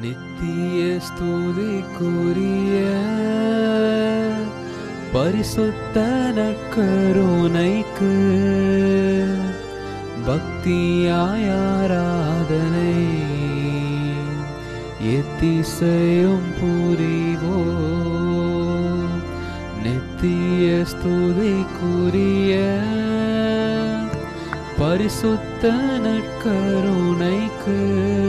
நித்திய ஸ்துதிக்குரிய பரிசுத்த நற்கருணைக்கு பக்தியாய் ஆராதனை எத்திசையும் புரிவோ நித்திய ஸ்துதிக்குரிய பரிசுத்த நற்கருணைக்கு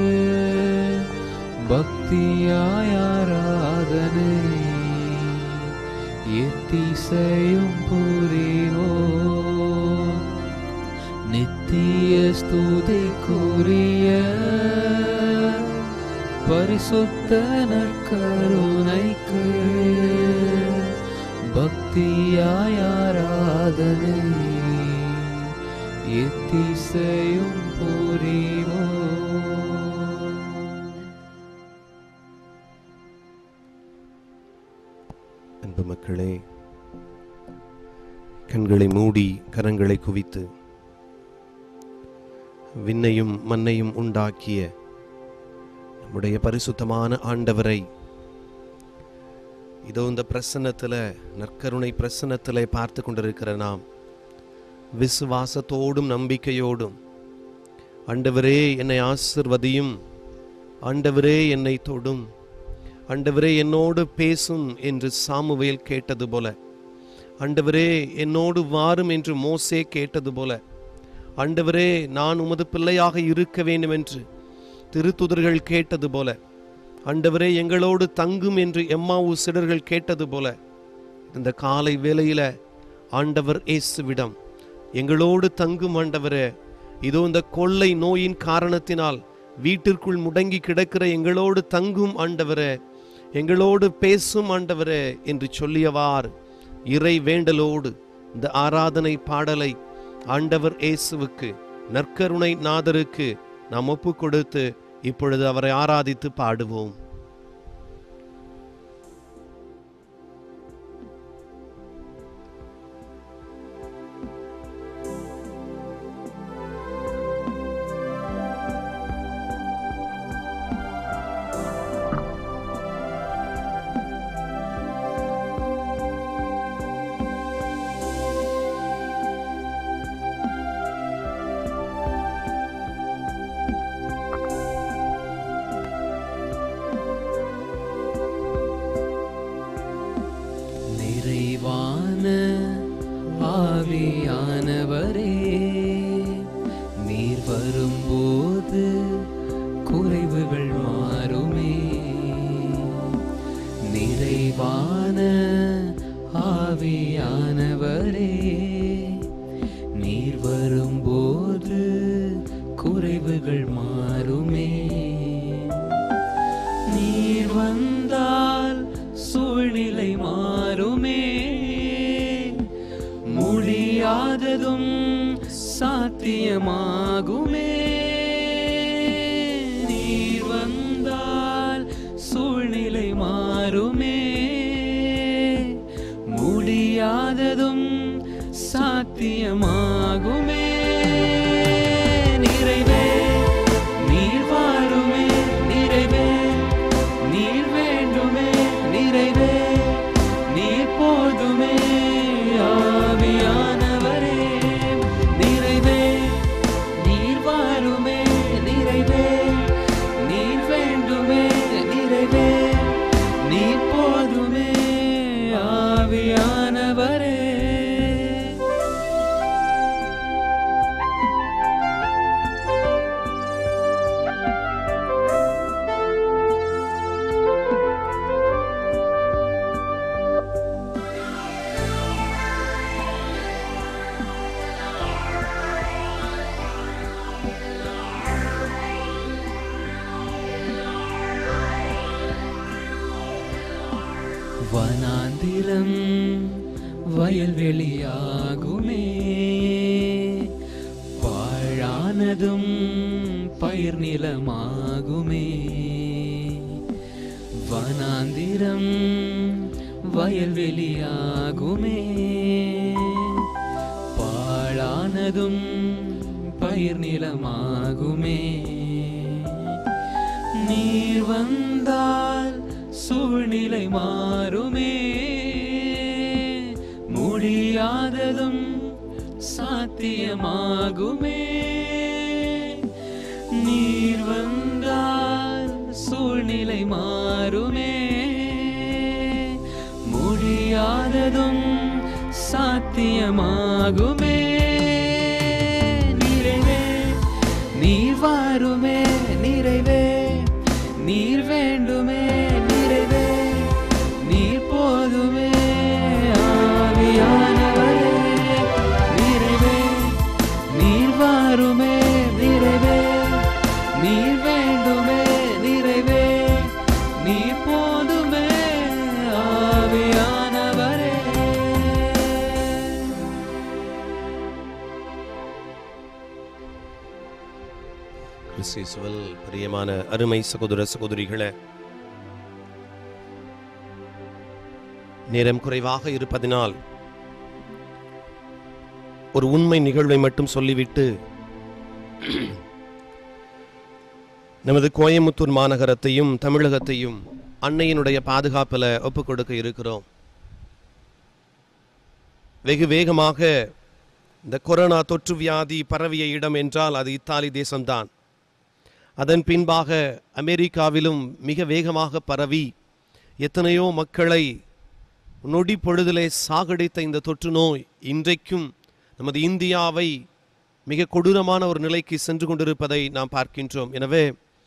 பக்தியாய் ஆராதனை எத்திசையும் புரிவோ நித்திய ஸ்துதிக்குரிய பரிசுத்த நற்கருணைக்கு பக்தியாய் ஆராதனை எத்திசையும் புரிவோ அன்பு மக்களே கண்களை மூடி கரங்களை குவித்து விண்ணையும் மண்ணையும் உண்டாக்கிய நம்முடைய பரிசுத்தமான ஆண்டவரை இதோ இந்த பிரசன்னத்தில் நற்கருணை பிரசன்னத்தில் பார்த்து கொண்டிருக்கிற நாம் விசுவாசத்தோடும் நம்பிக்கையோடும் ஆண்டவரே என்னை ஆசிர்வதியும் ஆண்டவரே என்னை தொடும் ஆண்டவரே என்னோடு பேசும் என்று சாமுவேல் கேட்டது போல ஆண்டவரே என்னோடு வாரும் என்று மோசே கேட்டது போல ஆண்டவரே நான் உமது பிள்ளையாக இருக்க வேண்டும் என்று திருத்துதர்கள் கேட்டது போல ஆண்டவரே எங்களோடு தங்கும் என்று எம்மாவு சிடர்கள் கேட்டது போல இந்த காலை வேளையில ஆண்டவர் இயேசுவிடம் எங்களோடு தங்கும் ஆண்டவரே இதோ இந்த கொள்ளை நோயின் காரணத்தினால் வீட்டிற்குள் முடங்கி கிடக்கிற எங்களோடு தங்கும் ஆண்டவரே எங்களோடு பேசும் ஆண்டவரே என்று சொல்லியவார் இறை வேண்டலோடு இந்த ஆராதனை பாடலை ஆண்டவர் இயேசுவுக்கு நற்கருணை நாதருக்கு நாம் ஒப்பு கொடுத்து இப்பொழுது அவரை ஆராதித்து பாடுவோம் நிறைவான ஆவியானவரே நீர் வரும்போது குறைவுகள் மாறுமே நிறைவான ஆவியானவரே நீர் வரும்போது குறைவுகள் மாறுமே நீர் வந்தால் சூழ்நிலை மாறுமே முடியாததும் சாத்தியமாகுமே நீர் வந்தால் சூழ்நிலை மாறுமே முடியாததும் சாத்தியமாகுமே நிறைவே நீர் வாருமே நிறைவே நீர் வேண்டுமே நிறைவே நீர் போதுமே ஆவியானவரே நிறைவே நீர் வாருமே நிறைவே நீர் வேண்டுமே நிறைவே நீர் போதுமே ஆவியானவரே வனாந்திரம் வயல்வெளியாகுமே பாழானதும் பயிர் நிலமாகுமே வனாந்திரம் வயல்வெளியாகுமே பாழானதும் பயிர் நிலமாகுமே நீர் வந்தால் சூழ்நிலை மாறுமே முடியாததும் சாத்தியமாகுமே நீர் வந்தால் சூழ்நிலை மாறுமே முடியாததும் சாத்தியமாகுமே நிறைவே நீர் வாருமே நிறைவே நீர் வேண்டுமே நிறைவே நீர் போதுமே ஆவியானவரே நிறைவே நீர் வாருமே நிறைவே நீர் வேண்டுமே நிறைவே நீர் போதுமே ஆவியானவரே கிறிஸ்துவில் பிரியமான அருமை சகோதர சகோதரிகளே நேரம் குறைவாக இருப்பதினால் ஒரு உண்மை நிகழ்வை மட்டும் சொல்லிவிட்டு நமது கோயமுத்தூர் மாநகரத்தையும் தமிழகத்தையும் அன்னையினுடைய பாதுகாப்பில் ஒப்புக் கொடுக்க இருக்கிறோம் வெகு வேகமாக இந்த கொரோனா தொற்று வியாதி பரவிய இடம் என்றால் அது இத்தாலி தேசம்தான் அதன் பின்பாக அமெரிக்காவிலும் மிக வேகமாக பரவி எத்தனையோ மக்களை நொடி பொழுதிலே சாகடித்த இந்த தொற்று நோய் இன்றைக்கும் நமது இந்தியாவை மிக கொடூரமான ஒரு நிலைக்கு சென்று கொண்டிருப்பதை நாம் பார்க்கின்றோம் எனவே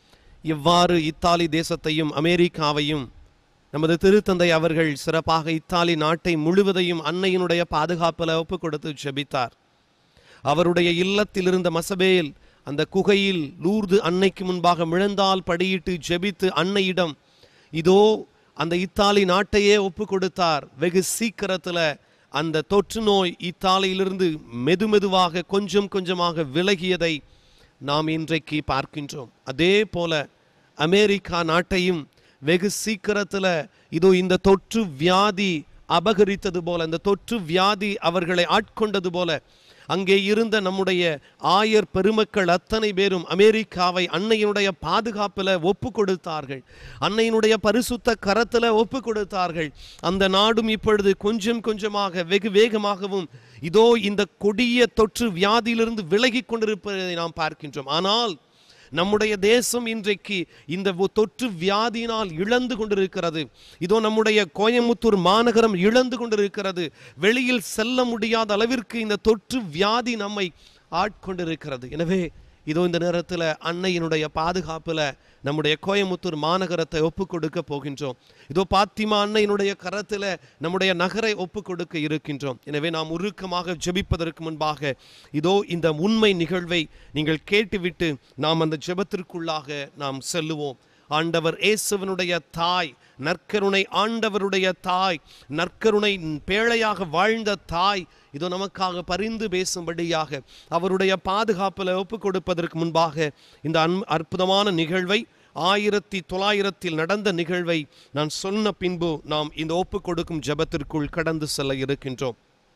இவ்வாறு இத்தாலி தேசத்தையும் அமெரிக்காவையும் நமது திருத்தந்தை அவர்கள் சிறப்பாக இத்தாலி நாட்டை முழுவதையும் அன்னையினுடைய பாதுகாப்பில் ஒப்புக் கொடுத்து ஜெபித்தார் அவருடைய இல்லத்தில் இருந்த மசபேல் அந்த குகையில் லூர்து அன்னைக்கு முன்பாக மிழந்தால் படியிட்டு ஜெபித்து அன்னையிடம் இதோ அந்த இத்தாலி நாட்டையே ஒப்பு கொடுத்தார் வெகு சீக்கிரத்துல அந்த தொற்று நோய் இத்தாலியிலிருந்து மெதுமெதுவாக கொஞ்சம் கொஞ்சமாக விலகியதை நாம் இன்றைக்கு பார்க்கின்றோம் அதே போல அமெரிக்கா நாட்டையும் வெகு சீக்கிரத்துல இதோ இந்த தொற்று வியாதி அபகரித்தது போல இந்த தொற்று வியாதி அவர்களை ஆட்கொண்டது போல அங்கே இருந்த நம்முடைய ஆயர் பெருமக்கள் அத்தனை பேரும் அமெரிக்காவை அன்னையினுடைய பாதுகாப்பில் ஒப்பு கொடுத்தார்கள் அன்னையினுடைய பரிசுத்த கரத்தில் ஒப்பு கொடுத்தார்கள் அந்த நாடும் இப்பொழுது கொஞ்சம் கொஞ்சமாக வெகு வேகமாகவும் இதோ இந்த கொடிய தொற்று வியாதியிலிருந்து விலகி கொண்டிருப்பதை நாம் பார்க்கின்றோம் ஆனால் நம்முடைய தேசம் இன்றைக்கு இந்த ஒ- தொற்று வியாதியினால் இழந்து கொண்டிருக்கிறது இதோ நம்முடைய கோயமுத்தூர் மாநகரம் இழந்து கொண்டிருக்கிறது வெளியில் செல்ல முடியாத அளவிற்கு இந்த தொற்று வியாதி நம்மை ஆட்கொண்டிருக்கிறது எனவே இதோ இந்த நேரத்தில் அன்னையினுடைய பாதுகாப்பில் நம்முடைய கோயமுத்தூர் மாநகரத்தை ஒப்பு கொடுக்க போகின்றோம் இதோ பாத்திமா அன்னையினுடைய கரத்தில் நம்முடைய நகரை ஒப்பு கொடுக்க இருக்கின்றோம் எனவே நாம் உருக்கமாக ஜெபிப்பதற்கு முன்பாக இதோ இந்த உண்மை நிகழ்வை நீங்கள் கேட்டுவிட்டு நாம் அந்த ஜெபத்திற்குள்ளாக நாம் செல்லுவோம் ஆண்டவர் இயேசுவனுடைய தாய் நற்கருணை ஆண்டவருடைய தாய் நற்கருணை பேழையாக வாழ்ந்த தாய் இதோ நமக்காக பரிந்து பேசும்படியாக அவருடைய பாதுகாப்பில் ஒப்புக் கொடுப்பதற்கு முன்பாக இந்த அன் அற்புதமான நிகழ்வை ஆயிரத்தி தொள்ளாயிரத்தில் நடந்த நிகழ்வை நான் சொன்ன பின்பு நாம் இந்த ஒப்புக் கொடுக்கும் ஜெபத்திற்குள் கடந்து செல்ல இருக்கின்றோம்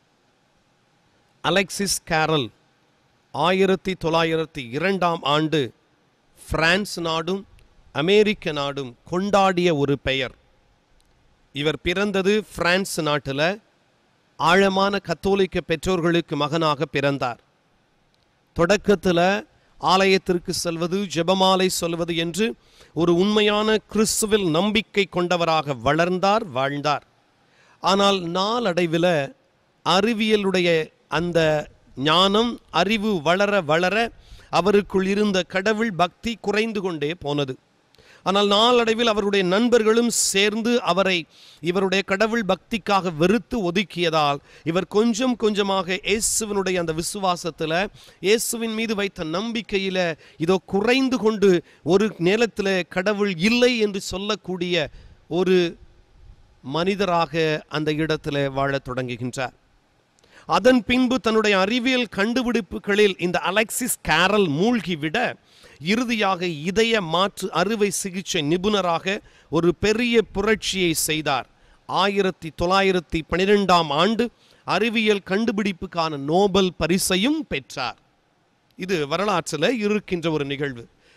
அலெக்சிஸ் கேரல் ஆயிரத்தி தொள்ளாயிரத்தி இரண்டாம் ஆண்டு பிரான்ஸ் நாடும் அமெரிக்க நாடும் கொண்டாடிய ஒரு பெயர் இவர் பிறந்தது பிரான்ஸ் நாட்டில் ஆழமான கத்தோலிக்க பெற்றோர்களுக்கு மகனாக பிறந்தார் தொடக்கத்தில் ஆலயத்திற்கு செல்வது ஜெபமாலை சொல்வது என்று ஒரு உண்மையான கிறிஸ்துவில் நம்பிக்கை கொண்டவராக வளர்ந்தார் வாழ்ந்தார் ஆனால் நாளடைவில் அறிவியலுடைய அந்த ஞானம் அறிவு வளர வளர அவருக்குள் இருந்த கடவுள் பக்தி குறைந்து கொண்டே போனது ஆனால் நாளடைவில் அவருடைய நண்பர்களும் சேர்ந்து அவரை இவருடைய கடவுள் பக்திக்காக வெறுத்து ஒதுக்கியதால் இவர் கொஞ்சம் கொஞ்சமாக இயேசுவினுடைய அந்த விசுவாசத்தில் இயேசுவின் மீது வைத்த நம்பிக்கையில் இதோ குறைந்து கொண்டு ஒரு நேரத்தில் கடவுள் இல்லை என்று சொல்லக்கூடிய ஒரு மனிதராக அந்த இடத்துல வாழத் தொடங்குகின்றார் அதன் பின்பு தன்னுடைய அறிவியல் கண்டுபிடிப்புகளில் இந்த அலெக்சிஸ் கேரல் மூழ்கிவிட இறுதியாக இதய மாற்று அறுவை சிகிச்சை நிபுணராக ஒரு பெரிய புரட்சியை செய்தார் ஆயிரத்தி தொள்ளாயிரத்தி பன்னிரெண்டாம் ஆண்டு அறிவியல் கண்டுபிடிப்புக்கான நோபல் பரிசையும் பெற்றார் இது வரலாற்றில் இருக்கின்ற ஒரு நிகழ்வு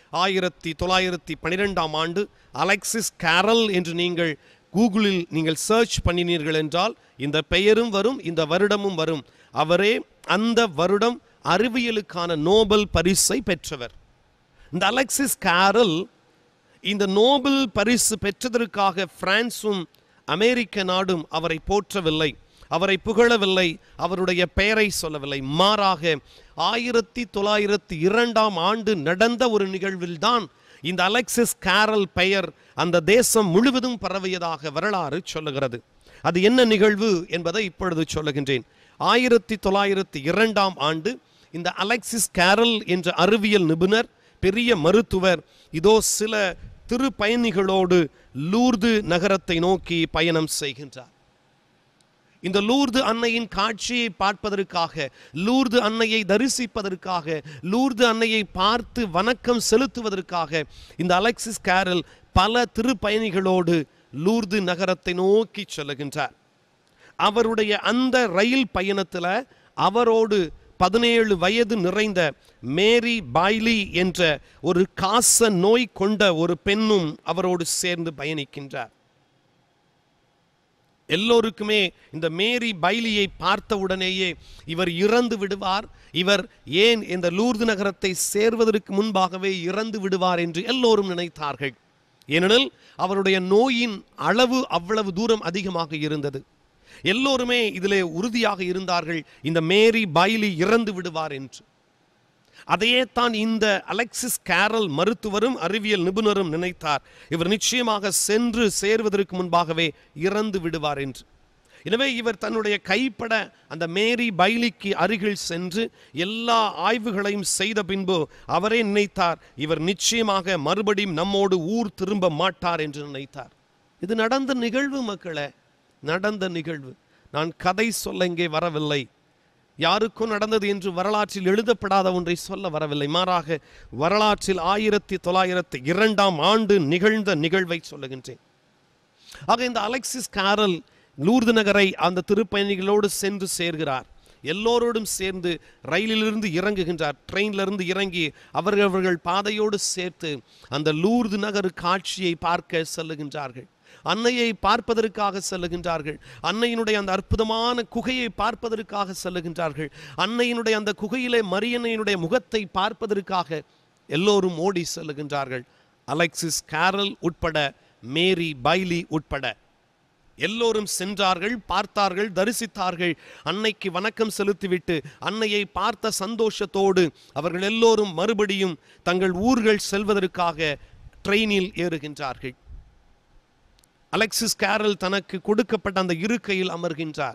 ஆயிரத்தி தொள்ளாயிரத்தி பன்னிரெண்டாம் ஆண்டு அலெக்சிஸ் கேரல் என்று நீங்கள் கூகுளில் நீங்கள் சர்ச் பண்ணினீர்கள் என்றால் இந்த பெயரும் வரும் இந்த வருடமும் வரும் அவரே அந்த வருடம் அறிவியலுக்கான நோபல் பரிசை பெற்றவர் இந்த அலெக்சிஸ் கேரல் இந்த நோபல் பரிசு பெற்றதற்காக பிரான்சும் அமெரிக்க நாடும் அவரை போற்றவில்லை அவரை புகழவில்லை அவருடைய பெயரை சொல்லவில்லை மாறாக ஆயிரத்தி தொள்ளாயிரத்தி இரண்டாம் ஆண்டு நடந்த ஒரு நிகழ்வில்தான் இந்த அலெக்சிஸ் கேரல் பெயர் அந்த தேசம் முழுவதும் பரவியதாக வரலாறு சொல்லுகிறது அது என்ன நிகழ்வு என்பதை இப்பொழுது சொல்லுகின்றேன் ஆயிரத்தி தொள்ளாயிரத்தி இரண்டாம் ஆண்டு இந்த அலெக்சிஸ் கேரல் என்ற அறிவியல் நிபுணர் பெரிய மருத்துவர் இதோ சில திருப்பயணிகளோடு லூர்து நகரத்தை நோக்கி பயணம் செய்கின்றார் இந்த லூர்து அன்னையின் காட்சியை பார்ப்பதற்காக லூர்து அன்னையை தரிசிப்பதற்காக லூர்து அன்னையை பார்த்து வணக்கம் செலுத்துவதற்காக இந்த அலெக்சிஸ் கேரல் பல திருப்பயணிகளோடு லூர்து நகரத்தை நோக்கி செல்லுகின்றார் அவருடைய அந்த ரயில் பயணத்தில் அவரோடு பதினேழு வயது நிறைந்த மேரி பாய்லி என்ற ஒரு காச நோய் கொண்ட ஒரு பெண்ணும் அவரோடு சேர்ந்து பயணிக்கின்றார் எல்லோருக்குமே இந்த மேரி பைலியை பார்த்த உடனேயே இவர் இறந்து விடுவார் இவர் ஏன் இந்த லூர்து நகரத்தை சேர்வதற்கு முன்பாகவே இறந்து விடுவார் என்று எல்லோரும் நினைத்தார்கள் ஏனெனில் அவருடைய நோயின் அளவு அவ்வளவு தூரம் அதிகமாக இருந்தது எல்லோருமே இதிலே உறுதியாக இருந்தார்கள் இந்த மேரி பைலி இறந்து விடுவார் என்று அதையே தான் இந்த அலெக்சிஸ் கேரல் மருத்துவரும் அறிவியல் நிபுணரும் நினைத்தார் இவர் நிச்சயமாக சென்று சேர்வதற்கு முன்பாகவே இறந்து விடுவார் என்று எனவே இவர் தன்னுடைய கைப்பட அந்த மேரி பைலிக்கு அருகில் சென்று எல்லா ஆய்வுகளையும் செய்த பின்பு அவரே நினைத்தார் இவர் நிச்சயமாக மறுபடியும் நம்மோடு ஊர் திரும்ப மாட்டார் என்று நினைத்தார் இது நடந்த நிகழ்வு மக்களே நடந்த நிகழ்வு நான் கதை சொல்ல இங்கே வரவில்லை யாருக்கும் நடந்தது என்று வரலாற்றில் எழுதப்படாத ஒன்றை சொல்ல வரவில்லை மாறாக வரலாற்றில் ஆயிரத்தி தொள்ளாயிரத்தி இரண்டாம் ஆண்டு நிகழ்ந்த நிகழ்வை சொல்லுகின்றேன் ஆக இந்த அலெக்சிஸ் காரல் லூர்து நகரை அந்த திருப்பயணிகளோடு சென்று சேர்கிறார் எல்லோரோடும் சேர்ந்து ரயிலிலிருந்து இறங்குகின்றார் ட்ரெயினிலிருந்து இறங்கி அவர்கள் அவர்கள் பாதையோடு சேர்த்து அந்த லூர்து நகர் காட்சியை பார்க்க செல்லுகின்றார்கள் அன்னையை பார்ப்பதற்காக செல்லுகின்றார்கள் அன்னையினுடைய அந்த அற்புதமான குகையை பார்ப்பதற்காக செல்லுகின்றார்கள் அன்னையினுடைய அந்த குகையிலே மரியன்னையினுடைய முகத்தை பார்ப்பதற்காக எல்லோரும் ஓடி செல்லுகின்றார்கள் அலெக்சிஸ் கேரல் உட்பட மேரி பைலி உட்பட எல்லோரும் சென்றார்கள் பார்த்தார்கள் தரிசித்தார்கள் அன்னைக்கு வணக்கம் செலுத்திவிட்டு அன்னையை பார்த்த சந்தோஷத்தோடு அவர்கள் எல்லோரும் மறுபடியும் தங்கள் ஊர்கள் செல்வதற்காக ட்ரெயினில் ஏறுகின்றார்கள் அலெக்சிஸ் கேரல் தனக்கு கொடுக்கப்பட்ட அந்த இருக்கையில் அமர்கின்றார்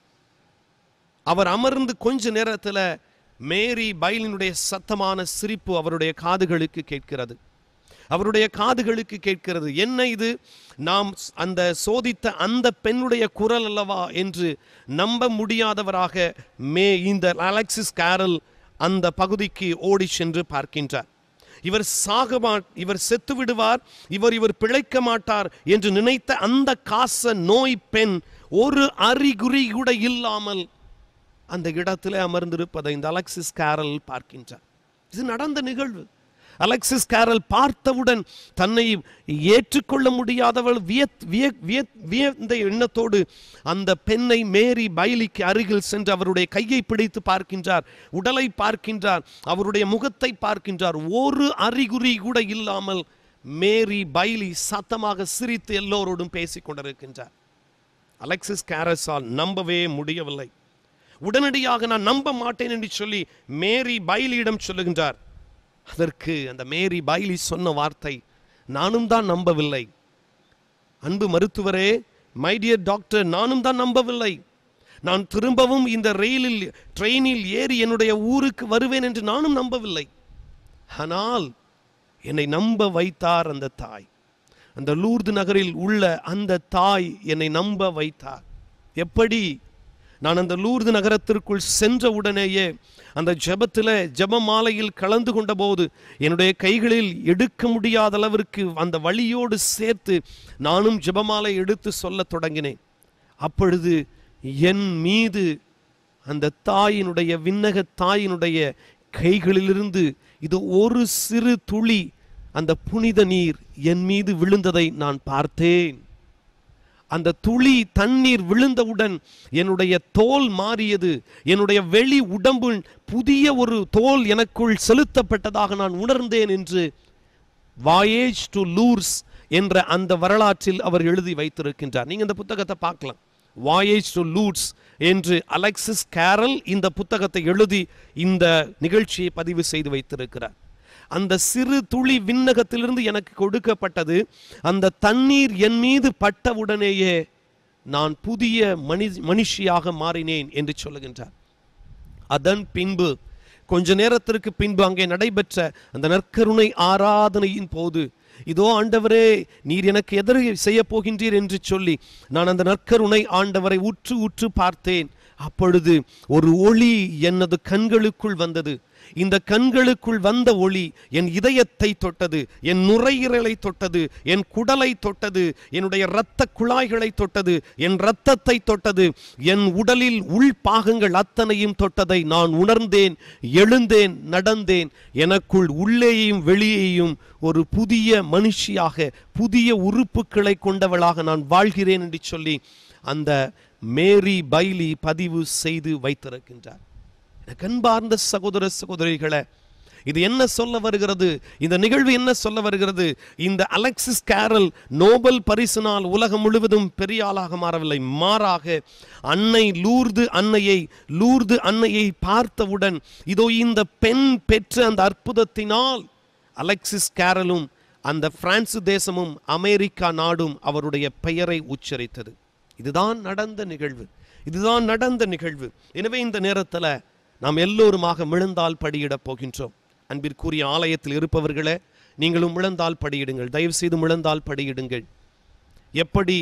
அவர் அமர்ந்து கொஞ்ச நேரத்தில் மேரி பைலினுடைய சத்தமான சிரிப்பு அவருடைய காதுகளுக்கு கேட்கிறது அவருடைய காதுகளுக்கு கேட்கிறது என்ன இது நாம் அந்த சோதித்த அந்த பெண்ணுடைய குரல் அல்லவா என்று நம்ப முடியாதவராக மே இந்த அலெக்சிஸ் கேரல் அந்த பகுதிக்கு ஓடி சென்று பார்க்கின்றார் இவர் சாக மா இவர் செத்து விடுவார் இவர் இவர் பிழைக்க மாட்டார் என்று நினைத்த அந்த காச நோய் பெண் ஒரு அறிகுறி கூட இல்லாமல் அந்த இடத்திலே அமர்ந்திருப்பதை இந்த அலெக்சிஸ் கேரல் பார்க்கின்றார் இது நடந்த நிகழ்வு அலெக்சிஸ் கேரல் பார்த்தவுடன் தன்னை ஏற்றுக்கொள்ள முடியாதவள் வியத் விய- வியத்- வியந்த எண்ணத்தோடு அந்த பெண்ணை மேரி பைலிக்கு அருகில் சென்று அவருடைய கையை பிடித்து பார்க்கின்றார் உடலை பார்க்கின்றார் அவருடைய முகத்தை பார்க்கின்றார் ஒரு அறிகுறி கூட இல்லாமல் மேரி பைலி சத்தமாக சிரித்து எல்லோரோடும் பேசிக் கொண்டிருக்கின்றார் அலெக்சிஸ் கேரஸால் நம்பவே முடியவில்லை உடனடியாக நான் நம்ப மாட்டேன் என்று சொல்லி மேரி பைலியிடம் சொல்லுகின்றார் அதற்கு அந்த மேரி பைலி சொன்ன வார்த்தை நானும் தான் நம்பவில்லை அன்பு மருத்துவரே மை டியர் டாக்டர் நானும் தான் நம்பவில்லை நான் திரும்பவும் இந்த ரயிலில் ட்ரெயினில் ஏறி என்னுடைய ஊருக்கு வருவேன் என்று நானும் நம்பவில்லை ஆனால் என்னை நம்ப வைத்தார் அந்த தாய் அந்த லூர்து நகரில் உள்ள அந்த தாய் என்னை நம்ப வைத்தார் எப்படி நான் அந்த லூர்து நகரத்திற்குள் சென்ற உடனேயே அந்த ஜெபத்தில் ஜெப மாலையில் கலந்து கொண்டபோது என்னுடைய கைகளில் எடுக்க முடியாத அளவிற்கு அந்த வழியோடு சேர்த்து நானும் ஜெபமாலை எடுத்து சொல்லத் தொடங்கினேன் அப்பொழுது என் மீது அந்த தாயினுடைய விண்ணக தாயினுடைய கைகளிலிருந்து இது ஒரு சிறு துளி அந்த புனித நீர் என் மீது விழுந்ததை நான் பார்த்தேன் அந்த துளி தண்ணீர் விழுந்தவுடன் என்னுடைய தோல் மாறியது என்னுடைய வெளி உடம்பு புதிய ஒரு தோல் எனக்குள் செலுத்தப்பட்டதாக நான் உணர்ந்தேன் என்று வாயேஜ் டு லூர்ஸ் என்ற அந்த வரலாற்றில் அவர் எழுதி வைத்திருக்கின்றார் நீங்க இந்த புத்தகத்தை பார்க்கலாம் வாயேஜ் டு லூட்ஸ் என்று அலெக்சிஸ் கேரல் இந்த புத்தகத்தை எழுதி இந்த நிகழ்ச்சியை பதிவு செய்து வைத்திருக்கிறார் அந்த சிறு துளி விண்ணகத்திலிருந்து எனக்கு கொடுக்கப்பட்டது அந்த தண்ணீர் என் மீது பட்டவுடனேயே நான் புதிய மனி மனுஷியாக மாறினேன் என்று சொல்லுகின்றார் அதன் பின்பு கொஞ்ச நேரத்திற்கு பின்பு அங்கே நடைபெற்ற அந்த நற்கருணை ஆராதனையின் போது இதோ ஆண்டவரே நீர் எனக்கு எதிர் செய்ய போகின்றீர் என்று சொல்லி நான் அந்த நற்கருணை ஆண்டவரை உற்று உற்று பார்த்தேன் அப்பொழுது ஒரு ஒளி எனது கண்களுக்குள் வந்தது இந்த கண்களுக்குள் வந்த ஒளி என் இதயத்தை தொட்டது என் நுரையீரலை தொட்டது என் குடலை தொட்டது என்னுடைய இரத்த குழாய்களை தொட்டது என் இரத்தத்தை தொட்டது என் உடலில் உள் பாகங்கள் அத்தனையும் தொட்டதை நான் உணர்ந்தேன் எழுந்தேன் நடந்தேன் எனக்குள் உள்ளேயும் வெளியேயும் ஒரு புதிய மனுஷியாக புதிய உறுப்புகளை கொண்டவளாக நான் வாழ்கிறேன் என்று சொல்லி அந்த மேரி பைலி பதிவு செய்து வைத்திருக்கின்றார் எனக்கு அன்பார்ந்த சகோதர சகோதரிகளே இது என்ன சொல்ல வருகிறது இந்த நிகழ்வு என்ன சொல்ல வருகிறது இந்த அலெக்சிஸ் கேரல் நோபல் பரிசினால் உலகம் முழுவதும் பெரிய ஆளாக மாறவில்லை மாறாக அன்னை லூர்து அன்னையை லூர்து அன்னையை பார்த்தவுடன் இதோ இந்த பெண் பெற்ற அந்த அற்புதத்தினால் அலெக்சிஸ் கேரலும் அந்த பிரான்ஸ் தேசமும் அமெரிக்கா நாடும் அவருடைய பெயரை உச்சரித்தது இதுதான் நடந்த நிகழ்வு இதுதான் நடந்த நிகழ்வு எனவே இந்த நேரத்தில் நாம் எல்லோருமாக மிழுந்தால் படியிடப் போகின்றோம் அன்பிற்குரிய ஆலயத்தில் இருப்பவர்களே நீங்களும் முழந்தால் படியிடுங்கள் தயவு செய்து முழந்தால் படியிடுங்கள் எப்படி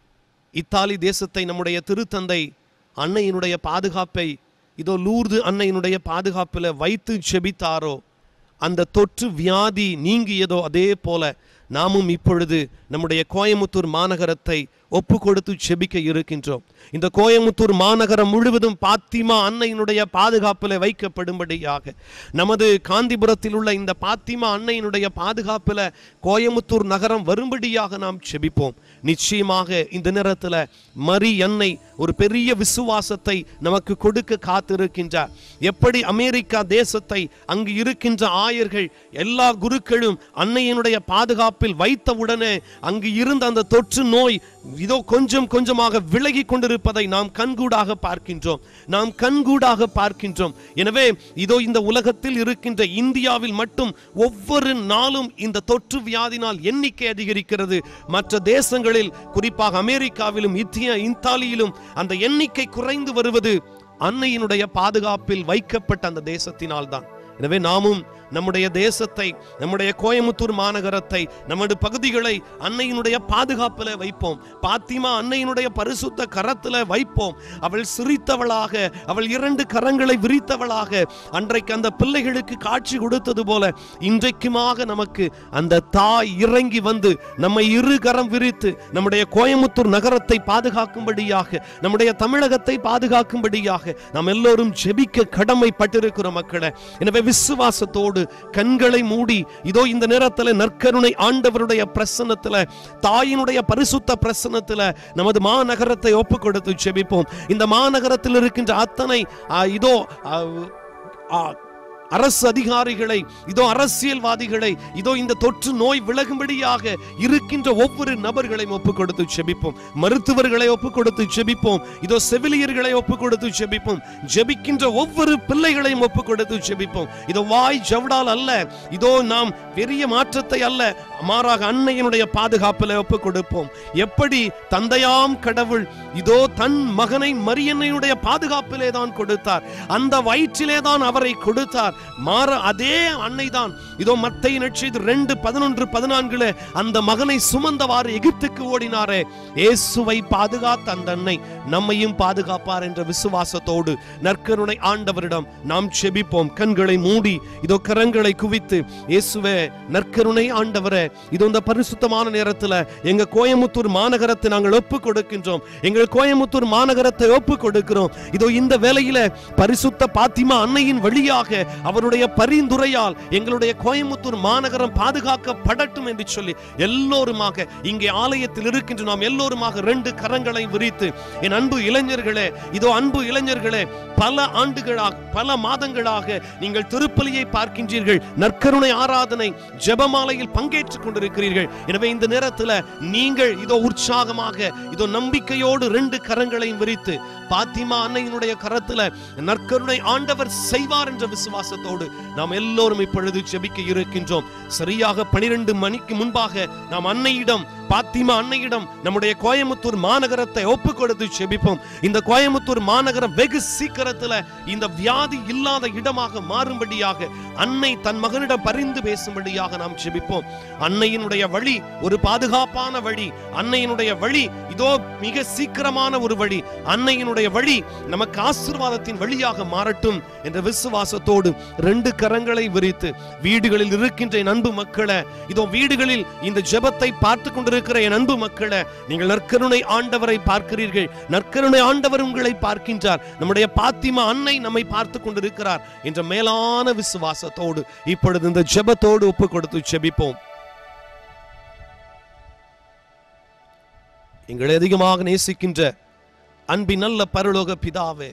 இத்தாலி தேசத்தை நம்முடைய திருத்தந்தை அன்னையினுடைய பாதுகாப்பை இதோ லூர்து அன்னையினுடைய பாதுகாப்பில் வைத்து செபித்தாரோ அந்த தொற்று வியாதி நீங்கியதோ அதே போல நாமும் இப்பொழுது நம்முடைய கோயமுத்தூர் மாநகரத்தை ஒப்பு கொடுத்து செபிக்க இருக்கின்றோம் இந்த கோயமுத்தூர் மாநகரம் முழுவதும் பாத்திமா அன்னையினுடைய பாதுகாப்பில் வைக்கப்படும்படியாக நமது காந்திபுரத்தில் உள்ள இந்த பாத்திமா அன்னையினுடைய பாதுகாப்பில் கோயமுத்தூர் நகரம் வரும்படியாக நாம் செபிப்போம் நிச்சயமாக இந்த நேரத்தில் மரி அன்னை ஒரு பெரிய விசுவாசத்தை நமக்கு கொடுக்க காத்திருக்கின்றார் எப்படி அமெரிக்கா தேசத்தை அங்கு இருக்கின்ற ஆயர்கள் எல்லா குருக்களும் அன்னையினுடைய பாதுகாப்பில் வைத்தவுடனே அங்கு இருந்த அந்த தொற்று நோய் இதோ கொஞ்சம் கொஞ்சமாக விலகி கொண்டிருப்பதை நாம் கண்கூடாக பார்க்கின்றோம் நாம் கண்கூடாக பார்க்கின்றோம் எனவே இதோ இந்த உலகத்தில் இருக்கின்ற இந்தியாவில் மட்டும் ஒவ்வொரு நாளும் இந்த தொற்று வியாதினால் எண்ணிக்கை அதிகரிக்கிறது மற்ற தேசங்களில் குறிப்பாக அமெரிக்காவிலும் இத்திய இத்தாலியிலும் அந்த எண்ணிக்கை குறைந்து வருவது அன்னையினுடைய பாதுகாப்பில் வைக்கப்பட்ட அந்த தேசத்தினால்தான் எனவே நாமும் நம்முடைய தேசத்தை நம்முடைய கோயமுத்தூர் மாநகரத்தை நமது பகுதிகளை அன்னையினுடைய பாதுகாப்பில் வைப்போம் பாத்திமா அன்னையினுடைய பரிசுத்த கரத்தில் வைப்போம் அவள் சிரித்தவளாக அவள் இரண்டு கரங்களை விரித்தவளாக அன்றைக்கு அந்த பிள்ளைகளுக்கு காட்சி கொடுத்தது போல இன்றைக்குமாக நமக்கு அந்த தாய் இறங்கி வந்து நம்மை இரு கரம் விரித்து நம்முடைய கோயமுத்தூர் நகரத்தை பாதுகாக்கும்படியாக நம்முடைய தமிழகத்தை பாதுகாக்கும்படியாக நாம் எல்லோரும் ஜெபிக்க கடமைப்பட்டிருக்கிறோம் மக்களே எனவே விசுவாசத்தோடு கண்களை மூடி இதோ இந்த நேரத்தில் நற்கருணை ஆண்டவருடைய பிரசன்னத்தில் தாயினுடைய பரிசுத்த பிரசன்னத்தில் நமது மாநகரத்தை ஒப்பு கொடுத்து ஜெபிப்போம் இந்த மாநகரத்தில் இருக்கின்ற அத்தனை ஆ, இதோ ஆ, ஆ, அரசு அதிகாரிகளை இதோ அரசியல்வாதிகளை இதோ இந்த தொற்று நோய் விலகும்படியாக இருக்கின்ற ஒவ்வொரு நபர்களையும் ஒப்பு கொடுத்து செபிப்போம் மருத்துவர்களை ஒப்பு கொடுத்து செபிப்போம் இதோ செவிலியர்களை ஒப்பு கொடுத்து செபிப்போம் ஜெபிக்கின்ற ஒவ்வொரு பிள்ளைகளையும் ஒப்பு கொடுத்து செபிப்போம் இதோ வாய் ஜவடால் அல்ல இதோ நாம் பெரிய மாற்றத்தை அல்ல மாறாக அன்னையினுடைய பாதுகாப்பில் ஒப்பு கொடுப்போம் எப்படி தந்தையாம் கடவுள் இதோ தன் மகனை மரியன்னையுடைய பாதுகாப்பிலே தான் கொடுத்தார் அந்த வயிற்றிலே தான் அவரை கொடுத்தார் மாற அதே அன்னை தான் இதோ மத்தை நட்சது ரெண்டு பதினொன்று பதினான்குல அந்த மகனை சுமந்தவாறு எகிப்துக்கு ஓடினாரே இயேசுவை பாதுகாத்த அந்த அன்னை நம்மையும் பாதுகாப்பார் என்ற விசுவாசத்தோடு நற்கருணை ஆண்டவரிடம் நாம் செபிப்போம் கண்களை மூடி இதோ கரங்களை குவித்து இயேசுவே நற்கருணை ஆண்டவரே இதோ இந்த பரிசுத்தமான நேரத்தில் எங்க கோயமுத்தூர் மாநகரத்தை நாங்கள் ஒப்பு கொடுக்கின்றோம் எங்கள் கோயமுத்தூர் மாநகரத்தை ஒப்பு கொடுக்கிறோம் இதோ இந்த வேளையில பரிசுத்த பாத்திமா அன்னையின் வழியாக அவருடைய பரிந்துரையால் எங்களுடைய கோயம்புத்தூர் மாநகரம் பாதுகாக்கப்படட்டும் என்று சொல்லி எல்லோருமாக இங்கே ஆலயத்தில் இருக்கின்ற நாம் எல்லோருமாக ரெண்டு கரங்களை விரித்து என் அன்பு இளைஞர்களே இதோ அன்பு இளைஞர்களே பல ஆண்டுகளாக பல மாதங்களாக நீங்கள் திருப்பலியை பார்க்கின்றீர்கள் நற்கருணை ஆராதனை ஜெபமாலையில் பங்கேற்றுக் கொண்டிருக்கிறீர்கள் எனவே இந்த நேரத்தில் நீங்கள் இதோ உற்சாகமாக இதோ நம்பிக்கையோடு ரெண்டு கரங்களையும் விரித்து பாத்திமா அன்னையினுடைய கரத்துல நற்கருணை ஆண்டவர் செய்வார் என்ற விசுவாசத்தோடு நாம் எல்லோரும் இப்பொழுது ஜெபிக்க இருக்கின்றோம் சரியாக பனிரெண்டு மணிக்கு முன்பாக நாம் அன்னையிடம் பாத்திமா அன்னையிடம் நம்முடைய கோயம்புத்தூர் மாநகரத்தை ஒப்பு கொடுத்து ஜெபிப்போம் இந்த கோயம்புத்தூர் மாநகரம் வெகு சீக்கிரத்துல இந்த வியாதி இல்லாத இடமாக மாறும்படியாக அன்னை தன் மகனிடம் பரிந்து பேசும்படியாக நாம் ஜெபிப்போம் அன்னையினுடைய வழி ஒரு பாதுகாப்பான வழி அன்னையினுடைய வழி இதோ மிக சீக்கிரமான ஒரு வழி அன்னையினுடைய வழி நமக்கு ஆசீர்வாதத்தின் வழியாக மாறட்டும் என்ற விசுவாசத்தோடு ரெண்டு கரங்களை விரித்து வீடுகளில் இருக்கின்ற என் அன்பு மக்களை இதோ வீடுகளில் இந்த ஜெபத்தை பார்த்து கொண்டிருக்கிற என் அன்பு மக்களை நீங்கள் நற்கருணை ஆண்டவரை பார்க்கிறீர்கள் நற்கருணை ஆண்டவர் உங்களை பார்க்கின்றார் நம்முடைய பாத்திமா அன்னை நம்மை பார்த்து கொண்டிருக்கிறார் என்ற மேலான விசுவாசத்தோடு இப்பொழுது இந்த ஜெபத்தோடு ஒப்பு கொடுத்து ஜெபிப்போம் எங்களை அதிகமாக நேசிக்கின்ற அன்பின் நல்ல பரலோக பிதாவே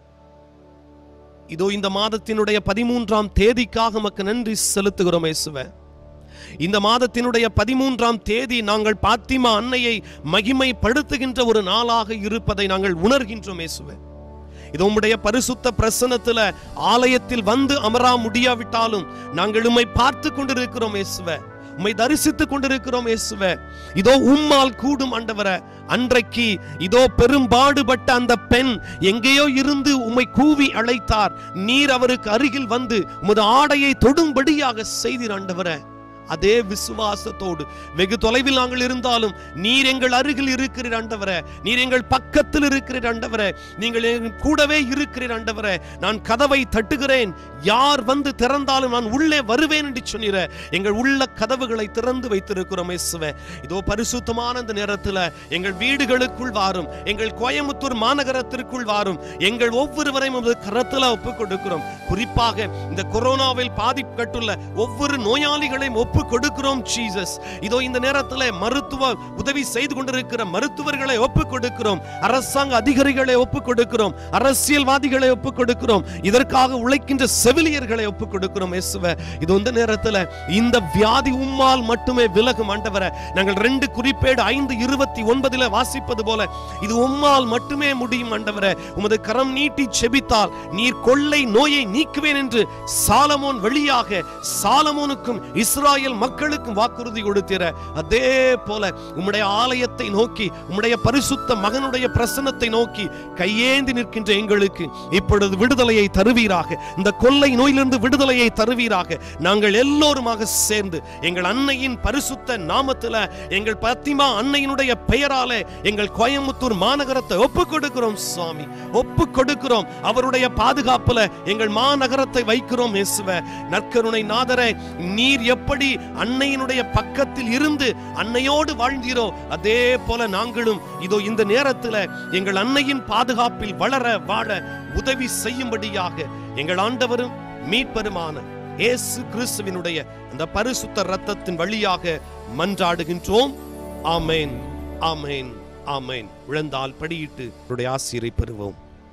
இதோ இந்த மாதத்தினுடைய பதிமூன்றாம் தேதிக்காக மக்கு நன்றி செலுத்துகிறோம் இயேசுவே இந்த மாதத்தினுடைய பதிமூன்றாம் தேதி நாங்கள் பாத்திமா அன்னையை மகிமைப்படுத்துகின்ற ஒரு நாளாக இருப்பதை நாங்கள் உணர்கின்றோம் இயேசுவே இது உம்முடைய பரிசுத்த பிரசனத்துல ஆலயத்தில் வந்து அமரா முடியாவிட்டாலும் நாங்கள் உம்மை பார்த்து கொண்டிருக்கிறோம் இயேசுவே உம்மை தரிசித்துக் கொண்டிருக்கிறோம் இயேசுவே இதோ உம்மால் கூடும் ஆண்டவரே அன்றைக்கு இதோ பெரும்பாடுபட்ட அந்த பெண் எங்கேயோ இருந்து உம்மை கூவி அழைத்தார் நீர் அவருக்கு அருகில் வந்து உமது ஆடையை தொடும்படியாக செய்தீர் ஆண்டவரே அதே விசுவாசத்தோடு வெகு தொலைவில் நாங்கள் இருந்தாலும் நீர் எங்கள் அருகில் இருக்கிறீர் ஆண்டவரே நீர் எங்கள் பக்கத்தில் இருக்கிறீர் ஆண்டவரே நீங்கள் என் கூடவே இருக்கிறீர் ஆண்டவரே நான் கதவை தட்டுகிறேன் யார் வந்து திறந்தாலும் நான் உள்ளே வருவேன் என்று சொன்னீர எங்கள் உள்ள கதவுகளை திறந்து வைத்திருக்கிறோம் இயேசுவே இதோ பரிசுத்தமான இந்த நேரத்தில் எங்கள் வீடுகளுக்குள் வாரும் எங்கள் கோயம்புத்தூர் மாநகரத்திற்குள் வாரும் எங்கள் ஒவ்வொருவரையும் உமது கரத்தில் ஒப்புக் கொடுக்கிறோம் குறிப்பாக இந்த கொரோனாவில் பாதிக்கப்பட்டுள்ள ஒவ்வொரு நோயாளிகளையும் ஒப்பு கொடுக்கிறோம் ஜீசஸ் இதோ இந்த நேரத்தில் மருத்துவ உதவி செய்து கொண்டிருக்கிற மருத்துவர்களை ஒப்பு கொடுக்கிறோம் அரசாங்க அதிகாரிகளை ஒப்பு கொடுக்கிறோம் அரசியல்வாதிகளை ஒப்பு கொடுக்கிறோம் இதற்காக உழைக்கின்ற செவிலியர்களை ஒப்பு கொடுக்கிறோம் இயேசுவே இது இந்த நேரத்தில் இந்த வியாதி உம்மால் மட்டுமே விலகும் ஆண்டவரை நாங்கள் ரெண்டு குறிப்பேடு ஐந்து இருபத்தி ஒன்பதுல வாசிப்பது போல இது உம்மால் மட்டுமே முடியும் ஆண்டவரே உமது கரம் நீட்டி செபித்தால் நீர் கொள்ளை நோயை நீக்குவேன் என்று சாலமோன் வழியாக சாலமோனுக்கும் இஸ்ராயேல் மக்களுக்கும் வாக்குறுதி கொடுத்திர அதே போல உம்முடைய ஆலயத்தை நோக்கி உம்முடைய பரிசுத்த மகனுடைய பிரசன்னத்தை நோக்கி கையேந்தி நிற்கின்ற எங்களுக்கு இப்பொழுது விடுதலையை தருவீராக இந்த கொள்ளை நோயிலிருந்து விடுதலையை தருவீராக நாங்கள் எல்லோருமாக சேர்ந்து எங்கள் அன்னையின் பரிசுத்த நாமத்துல எங்கள் பத்திமா அன்னையினுடைய பெயராலே எங்கள் கோயம்புத்தூர் மாநகரத்தை ஒப்பு கொடுக்கிறோம் சுவாமி ஒப்பு கொடுக்கிறோம் அவருடைய பாதுகாப்புல எங்கள் மாநகரத்தை வைக்கிறோம் இயேசுவே நற்கருணை நாதரே நீர் எப்படி அன்னையினுடைய பக்கத்தில் இருந்து அன்னையோடு வாழ்ந்தீரோ அதே போல நாங்களும் இதோ இந்த நேரத்துல எங்கள் அன்னையின் பாதுகாப்பில் வளர வாழ உதவி செய்யும்படியாக எங்கள் ஆண்டவரும் மீட்பருமான இயேசு கிறிஸ்துவினுடைய அந்த பரிசுத்த ரத்தத்தின் வழியாக மன்றாடுகின்றோம் ஆமேன் ஆமேன் ஆமேன் விழுந்தால் படியிட்டு அவருடைய ஆசிரியரை பெறுவோம்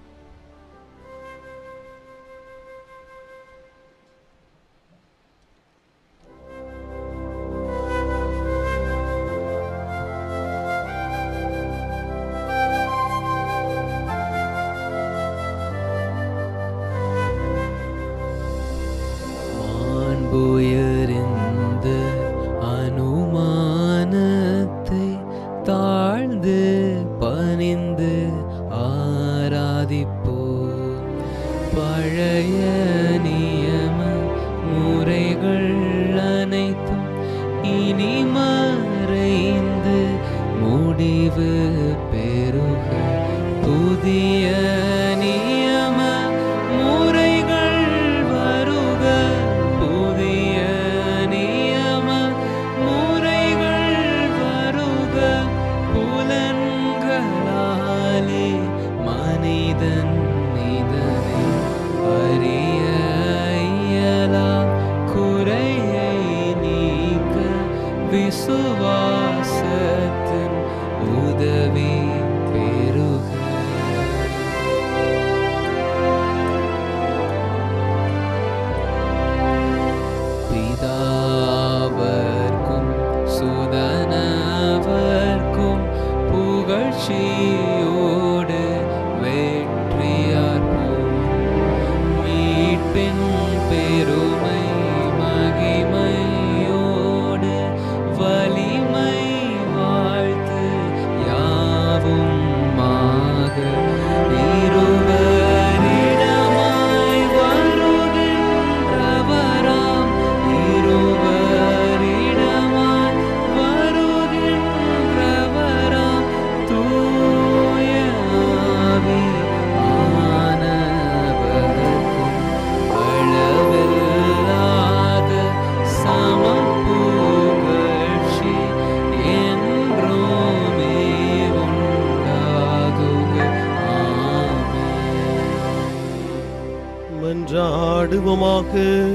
மாண்புயர்ந்த அனுமானத்தை தாழ்ந்து பணிந்து ஆராதிப்போம் பழைய நியம முறைகள் அனைத்தும் இனி மறைந்து முடிவு பெறுக புதிய நியம முறைகள் வருக புதிய நியம முறைகள் வருக புலன்களாலே மனிதன் இதனை அறிய விசுவாசத்தின் உதவி பெருக பிதாவர்க்கும் சுதனவர்க்கும் புகழ்ச்சியோடு வெற்றியார்ப்போம் மீட்பின் பெருமை மகிமையோடு வலிமை வாழ்த்து யாவும் மாக இருவரிடமாய் வருகின்றவராம் இருவரிடமாய் வருகின்றவராம் தூய ஆவி ஆனவர்க்கும் அளவில்லாத சமப்புகழ்ச்சி என்றுமே உண்டாகுக ஆமென் மன்றாடுவோமாக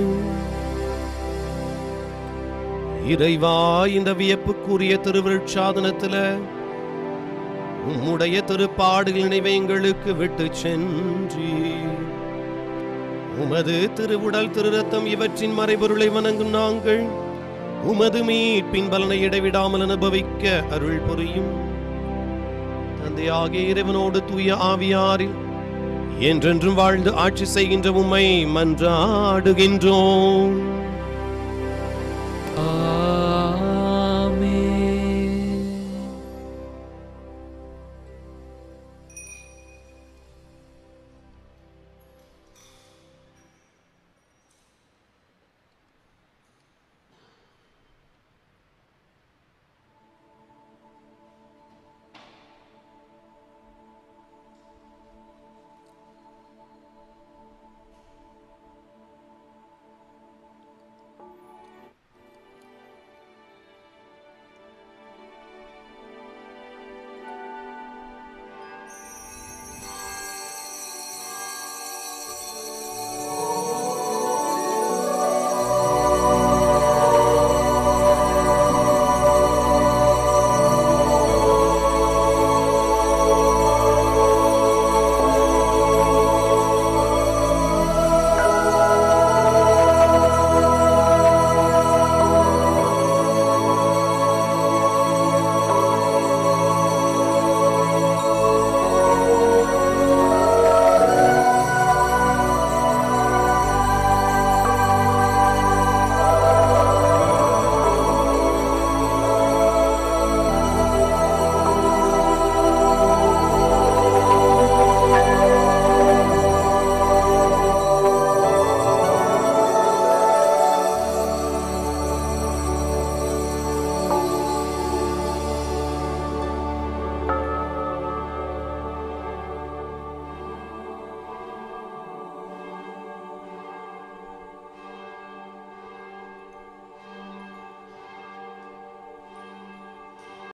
இறைவா இந்த வியப்புக்குரிய திருவிருட்சாதனத்துல உம்முடைய திருப்பாடுகள் நினைவை எங்களுக்கு விட்டு சென்றி உமது திருவுடல் திரு ரத்தம் இவற்றின் மறைபொருளை வணங்கும் நாங்கள் உமது மீட்பின் பலனை இடைவிடாமல் அனுபவிக்க அருள் புரியும் தந்தையாகிய இறைவனோடு தூய ஆவியாரில் என்றென்றும் வாழ்ந்து ஆட்சி செய்கின்ற உம்மை மன்றாடுகின்றோம்